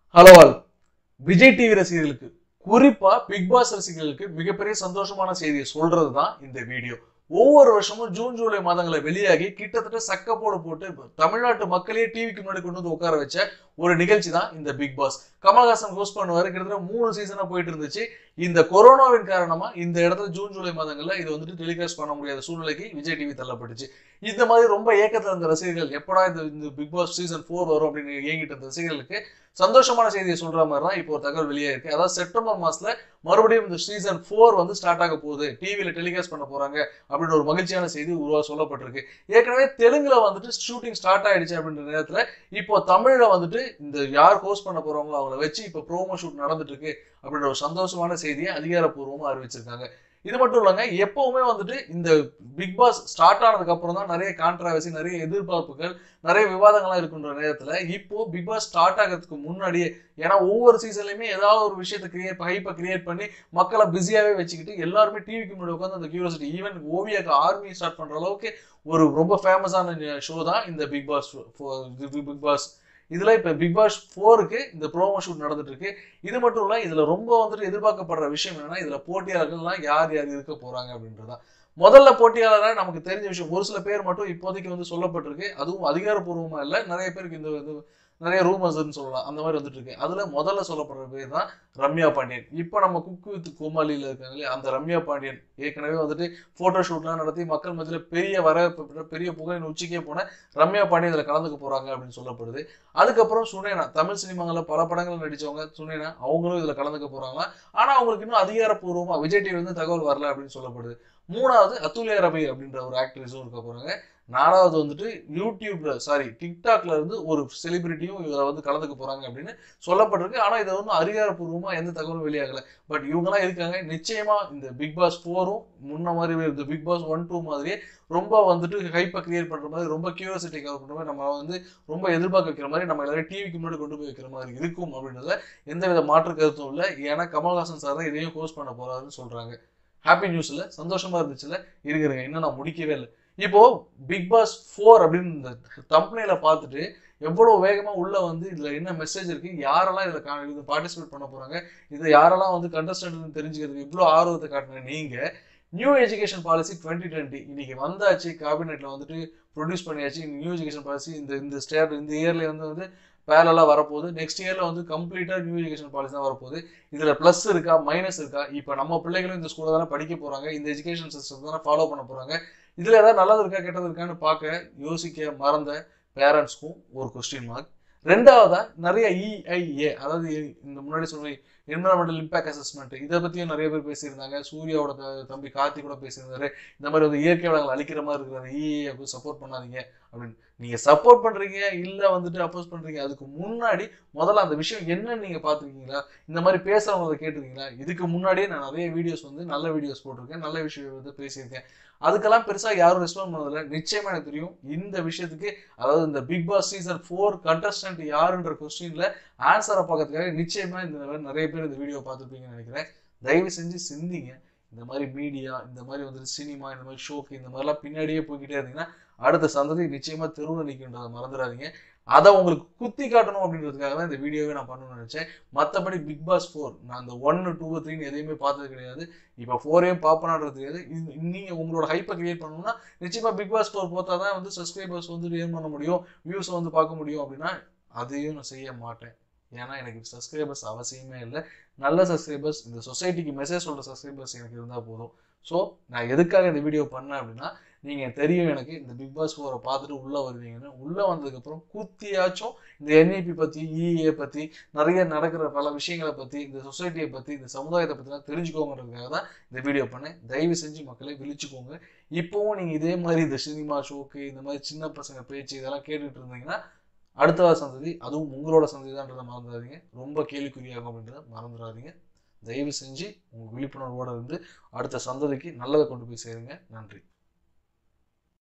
hello all Vijay TV ரசிகர்களுக்கு குறிப்பா big pass ரசிகர்களுக்கு மிகப்பெரிய சந்தோஷமான செய்தியை சொல்றது தான் இந்த வீடியோ ஒவ்வொரு வருஷமும் ஜூன் ஜூலை மாதங்களை வெளியாகி கிட்டத்தட்ட சக்கப்போடு போட்டு தமிழ்நாட்டு மக்களையே டிவிக்கு முன்னாடி கொண்டு வந்து உட்கார வச்ச ஒரு நிகழ்ச்சி தான் இந்த பிக் பாஸ் கமல்ஹாசன் ஹோஸ்ட் பண்ணுவாரு கிட்டத்தட்ட மூணு சீசனா போயிட்டு இருந்துச்சு இந்த கொரோனாவின் காரணமா இந்த இடத்துல ஜூன் ஜூலை மாதங்கள்ல இது வந்துட்டு டெலிகாஸ்ட் பண்ண முடியாத சூழ்நிலைக்கு விஜய் டிவி தள்ளப்பட்டுச்சு இந்த மாதிரி ரொம்ப ஏக்கத்துல இருந்த ரசிகர்கள் எப்படா இந்த இந்த பிக் பாஸ் சீசன் ஃபோர் வரும் அப்படின்னு ஏங்கிட்டு இருந்த ரசிகர்களுக்கு சந்தோஷமான செய்தியை சொல்ற மாதிரி தான் இப்போ ஒரு தகவல் வெளியே இருக்கு அதாவது செப்டம்பர் மாசத்துல மறுபடியும் இந்த சீசன் ஃபோர் வந்து ஸ்டார்ட் ஆக போகுது டிவியில டெலிகாஸ்ட் பண்ண போறாங்க அப்படின்ற ஒரு மகிழ்ச்சியான செய்தி உருவா சொல்லப்பட்டிருக்கு ஏற்கனவே தெலுங்குல வந்துட்டு ஷூட்டிங் ஸ்டார்ட் ஆயிடுச்சு அப்படின்ற நேரத்துல இப்போ தமிழ்ல வந்துட்டு இந்த யார் ஹோஸ்ட் பண்ண போறவங்களோ அவங்கள வச்சு இப்போ ப்ரோமோ ஷூட் நடந்துட்டு இருக்கு அப்படின்ற ஒரு சந்தோஷமான செய்தியை அதிகாரப்பூர்வமா அறிவிச்சிருக்காங்க இது மட்டும் இல்லைங்க எப்பவுமே வந்துட்டு இந்த பிக் பாஸ் ஸ்டார்ட் ஆனதுக்கு அப்புறம் தான் நிறைய கான்ட்ரவர்சி நிறைய எதிர்பார்ப்புகள் நிறைய விவாதங்கள்லாம் இருக்குன்ற நேரத்துல இப்போ பிக் பாஸ் ஸ்டார்ட் ஆகிறதுக்கு முன்னாடியே ஏன்னா ஒவ்வொரு சீசன்லயுமே ஏதாவது ஒரு விஷயத்தை கிரியேட் ஹைப்பை கிரியேட் பண்ணி மக்களை பிஸியாவே வச்சுக்கிட்டு எல்லாருமே டிவிக்கு முன்னாடி உட்காந்து அந்த கியூரியாசிட்டி ஈவன் ஓவியாக்கு ஆர்மி ஸ்டார்ட் பண்ற அளவுக்கு ஒரு ரொம்ப ஃபேமஸான ஷோ தான் இந்த பிக் பாஸ் பிக் பாஸ் இதுல இப்ப பிக் பாஸ் ஃபோருக்கு இந்த ப்ரோமோ ஷூட் நடந்துட்டு இருக்கு இது மட்டும் இல்ல இதுல ரொம்ப வந்துட்டு எதிர்பார்க்கப்படுற விஷயம் என்னன்னா இதுல போட்டியாளர்கள்லாம் யார் யார் இருக்க போறாங்க அப்படின்றதா முதல்ல போட்டியாளராக நமக்கு தெரிஞ்ச விஷயம் ஒரு சில பேர் மட்டும் இப்போதைக்கு வந்து சொல்லப்பட்டிருக்கு அதுவும் அதிகாரப்பூர்வமா இல்லை நிறைய பேருக்கு இந்த இது நிறைய ரூமர்ஸ்னு சொல்லலாம் அந்த மாதிரி வந்துட்டு இருக்கு அதுல முதல்ல சொல்லப்படுற பேர் தான் ரம்யா பாண்டியன் இப்போ நம்ம குக்கு வித் கோமாளியில இருக்காங்க இல்லையா அந்த ரம்யா பாண்டியன் ஏற்கனவே வந்துட்டு போட்டோ ஷூட்லாம் நடத்தி மக்கள் மத்தியில பெரிய வர பெரிய புகழின் உச்சிக்கே போன ரம்யா பாண்டியன் இதுல கலந்துக்க போறாங்க அப்படின்னு சொல்லப்படுது அதுக்கப்புறம் சுனேனா தமிழ் சினிமாங்கள்ல பல படங்கள் நடிச்சவங்க சுனேனா அவங்களும் இதுல கலந்துக்க போறாங்க ஆனா அவங்களுக்கு இன்னும் அதிகாரப்பூர்வமா விஜய் டிவி வந்து தகவல் வரல அப்படின்னு சொல்லப்படுது மூணாவது அத்துலியா ரவி அப்படின்ற ஒரு ஆக்ட்ரஸும் இருக்க போறாங்க நாலாவது வந்துட்டு யூடியூப்ல சாரி டிக்டாக்ல இருந்து ஒரு செலிபிரிட்டியும் இதுல வந்து கலந்துக்க போறாங்க அப்படின்னு சொல்லப்பட்டிருக்கு ஆனா இதை வந்து அதிகாரப்பூர்வமா எந்த தகவலும் வெளியாகல பட் இவங்கெல்லாம் இருக்காங்க நிச்சயமா இந்த பிக் பாஸ் ஃபோரும் முன்ன மாதிரி இந்த பிக் பாஸ் ஒன் டூ மாதிரியே ரொம்ப வந்துட்டு ஹைப்பை கிரியேட் பண்ற மாதிரி ரொம்ப கியூரியாசிட்டி கவர் பண்ற மாதிரி நம்ம வந்து ரொம்ப எதிர்பார்க்க வைக்கிற மாதிரி நம்ம எல்லாரும் டிவிக்கு முன்னாடி கொண்டு போய் வைக்கிற மாதிரி இருக்கும் அப்படின்றத எந்தவித மாற்று கருத்தும் இல்லை ஏன்னா கமல்ஹாசன் சார் தான் இதையும் ஹோஸ்ட் பண்ண போறாருன்னு சொல்றாங்க ஹாப்பி நியூஸ்ல சந்தோஷமா இருந்துச்சுல இருக்கிறேங்க இன்னும் நான் முடிக்கவே இல்லை இப்போ பிக் பாஸ் ஃபோர் அப்படின்னு இந்த தம்பனையில பார்த்துட்டு எவ்வளவு வேகமா உள்ள வந்து இதுல என்ன மெசேஜ் இருக்கு யாரெல்லாம் இதுல கா- இது பார்ட்டிசிபேட் பண்ண போறாங்க இது யாரெல்லாம் வந்து கண்டஸ்டன்ட் தெரிஞ்சுக்கிறதுக்கு இவ்வளவு ஆர்வத்தை காட்டின நீங்க new education policy twenty twenty இன்னைக்கு வந்தாச்சு கேபினெட்ல வந்துட்டு ப்ரொடியூஸ் பண்ணியாச்சு நியூ எஜுகேஷன் பாலிசி இந்த இந்த ஸ்டேட் இந்த இயர்ல வந்து வந்து பேரலாக வரப்போகுது நெக்ஸ்ட் இயர்ல வந்து கம்ப்ளீட்டா நியூ எஜுகேஷன் பாலிசி தான் வரப்போகுது இதுல ப்ளஸ் இருக்கா மைனஸ் இருக்கா இப்போ நம்ம பிள்ளைகளும் இந்த ஸ்கூல்ல தானே படிக்க போறாங்க இந்த எஜுகேஷன் சிஸ்டம் தானே ஃபாலோ பண்ண போறாங்க இதுல ஏதாவது நல்லது இருக்கா கெட்டது இருக்கான்னு பார்க்க யோசிக்க மறந்த பேரண்ட்ஸ்க்கும் ஒரு கொஸ்டின் மார்க் ரெண்டாவதா நிறைய இஐஏ அதாவது இந்த முன்னாடி சொல்ற என்வரான்மெண்டல் இம்பாக்ட் அசஸ்மெண்ட் இதை பத்தியும் நிறைய பேர் பேசியிருந்தாங்க சூர்யாவோட த- தம்பி கார்த்தி கூட பேசியிருந்தாரு இந்த மாதிரி வந்து இயற்கை வளங்களை அழிக்கிற மாதிரி இருக்கிற இஏ சப்போர்ட் பண்ணாதீங்க அப்படின்னு நீங்க சப்போர்ட் பண்றீங்க இல்ல வந்துட்டு அப்போஸ் பண்றீங்க அதுக்கு முன்னாடி முதல்ல அந்த விஷயம் என்னன்னு நீங்க பாத்துருக்கீங்களா இந்த மாதிரி பேசுறவங்க அதை கேட்டிருக்கீங்களா இதுக்கு முன்னாடியே நான் நிறைய வீடியோஸ் வந்து நல்ல வீடியோஸ் போட்டிருக்கேன் நல்ல விஷயம் வந்து பேசியிருக்கேன் அதுக்கெல்லாம் பெருசா யாரும் ரெஸ்பாண்ட் பண்ணதில்ல நிச்சயமா எனக்கு தெரியும் இந்த விஷயத்துக்கு அதாவது இந்த Big Boss season four contestant யாருன்ற கொஸ்டின்ல ஆன்சரை பார்க்கறதுக்காக நிச்சயமா இந்த மாதிரி நிறைய பேர் இந்த வீடியோ பார்த்துருப்பீங்கன்னு நினைக்கிறேன் தயவு செஞ்சு சிந்திங்க இந்த மாதிரி மீடியா இந்த மாதிரி வந்துட்டு சினிமா இந்த மாதிரி ஷோக்கு இந்த மாதிரிலாம் பின்னாடியே போய்கிட்டே இருந்தீங்கன்னா அடுத்த சந்ததி நிச்சயமா தெருவில் நிற்கின்றதை மறந்துடாதீங்க அதை உங்களுக்கு குத்தி காட்டணும் அப்படின்றதுக்காக தான் இந்த வீடியோவே நான் பண்ணணும்னு நினைச்சேன் மற்றபடி பிக் பாஸ் ஃபோர் நான் அந்த ஒன்னு டூ த்ரீன்னு எதையுமே பார்த்தது கிடையாது இப்போ ஃபோரையும் பார்ப்பனான்றது தெரியாது இது நீங்க உங்களோட ஹைப்பை கிரியேட் பண்ணணும்னா நிச்சயமா பிக் பாஸ் ஃபோர் பார்த்தா தான் வந்து சப்ஸ்கிரைபர்ஸ் வந்து ஏர்ன் பண்ண முடியும் வியூஸ் வந்து பார்க்க முடியும் அப்படின்னா அதையும் நான் செய்ய மாட்டேன் ஏன்னா எனக்கு சப்ஸ்கிரைபர்ஸ் அவசியமே இல்லை நல்ல சப்ஸ்கிரைபர்ஸ் இந்த சொசைட்டிக்கு மெசேஜ் சொல்ற சப்ஸ்கிரைபர்ஸ் எனக்கு இருந்தால் போதும் ஸோ நான் எதுக்காக இந்த வீடியோ பண்ணேன் அப்படின்னா நீங்கள் தெரியும் எனக்கு இந்த பிக் பாஸ் ஃபோரை பார்த்துட்டு உள்ளே வருவீங்கன்னு உள்ளே வந்ததுக்கப்புறம் குத்தியாச்சும் இந்த என்இபி பற்றி இஏ பற்றி நிறைய நடக்கிற பல விஷயங்களை பற்றி இந்த சொசைட்டியை பற்றி இந்த சமுதாயத்தை பற்றிலாம் தெரிஞ்சுக்கோங்கிறதுக்காக தான் இந்த வீடியோ பண்ணேன் தயவு செஞ்சு மக்களை விழிச்சுக்கோங்க இப்போவும் நீங்கள் இதே மாதிரி இந்த சினிமா ஷோக்கு இந்த மாதிரி சின்ன பசங்க பேச்சு இதெல்லாம் கேட்டுட்டு இருந்தீங்கன்னா அடுத்த வார சந்ததி அதுவும் உங்களோட சந்ததி தான்றதை மறந்துடாதீங்க ரொம்ப கேள்விக்குறியாகும் அப்படின்றத மறந்துடாதீங்க தயவு செஞ்சு உங்கள் விழிப்புணர்வோடு இருந்து அடுத்த சந்ததிக்கு நல்லதை கொண்டு போய் சேருங்க நன்றி